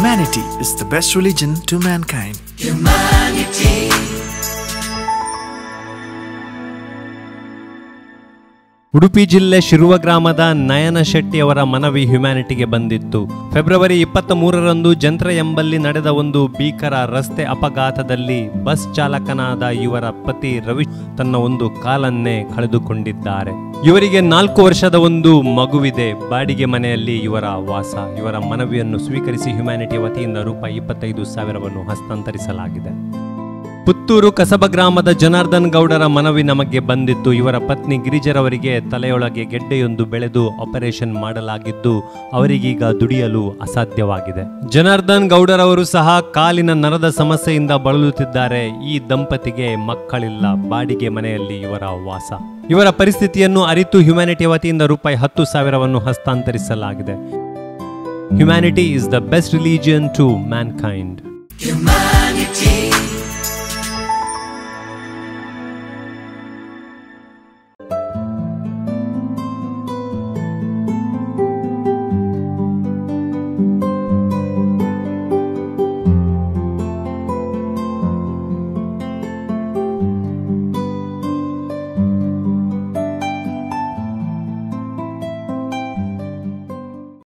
Humanity is the best religion to mankind. Udupi ಜಿಲ್ಲೆ ಶಿರುವ ಗ್ರಾಮದ ನಯನ ಶೆಟ್ಟಿ ಅವರ ಮನವಿ ಹ್ಯುಮ್ಯಾನಿಟಿಗೆ ಬಂದಿತ್ತು ಫೆಬ್ರವರಿ ಇಪ್ಪತ್ತ ಮೂರರಂದು ಜಂತ್ರ ಎಂಬಲ್ಲಿ ನಡೆದ ಒಂದು ಭೀಕರ ರಸ್ತೆ ಅಪಘಾತದಲ್ಲಿ ಬಸ್ ಚಾಲಕನಾದ ಇವರ ಪತಿ ರವಿ ತನ್ನ ಒಂದು ಕಾಲನ್ನೇ ಕಳೆದುಕೊಂಡಿದ್ದಾರೆ ಇವರಿಗೆ ನಾಲ್ಕು ವರ್ಷದ ಒಂದು ಮಗುವಿದೆ ಬಾಡಿಗೆ ಮನೆಯಲ್ಲಿ ಇವರ ವಾಸ ಇವರ ಮನವಿಯನ್ನು ಸ್ವೀಕರಿಸಿ ಹ್ಯುಮ್ಯಾನಿಟಿ ವತಿಯಿಂದ ರೂಪಾಯಿ ಇಪ್ಪತ್ತೈದು ಸಾವಿರವನ್ನು ಹಸ್ತಾಂತರಿಸಲಾಗಿದೆ ಪುತ್ತೂರು ಕಸಬ ಗ್ರಾಮದ ಜನಾರ್ದನ್ ಗೌಡರ ಮನವಿ ನಮಗೆ ಬಂದಿತ್ತು ಇವರ ಪತ್ನಿ ಗಿರಿಜರವರಿಗೆ ತಲೆಯೊಳಗೆ ಗೆಡ್ಡೆಯೊಂದು ಬೆಳೆದು ಆಪರೇಷನ್ ಮಾಡಲಾಗಿದ್ದು ಅವರಿಗೀಗ ದುಡಿಯಲು ಅಸಾಧ್ಯವಾಗಿದೆ ಜನಾರ್ದನ್ ಗೌಡರವರು ಸಹ ಕಾಲಿನ ನರದ ಸಮಸ್ಯೆಯಿಂದ ಬಳಲುತ್ತಿದ್ದಾರೆ ಈ ದಂಪತಿಗೆ ಮಕ್ಕಳಿಲ್ಲ ಬಾಡಿಗೆ ಮನೆಯಲ್ಲಿ ಇವರ ವಾಸ ಇವರ ಪರಿಸ್ಥಿತಿಯನ್ನು ಅರಿತು ಹ್ಯುಮ್ಯಾನಿಟಿ ವತಿಯಿಂದ ರೂಪಾಯಿ ಹತ್ತು ಸಾವಿರವನ್ನು ಹಸ್ತಾಂತರಿಸಲಾಗಿದೆ humanity is the best religion to mankind Humanity.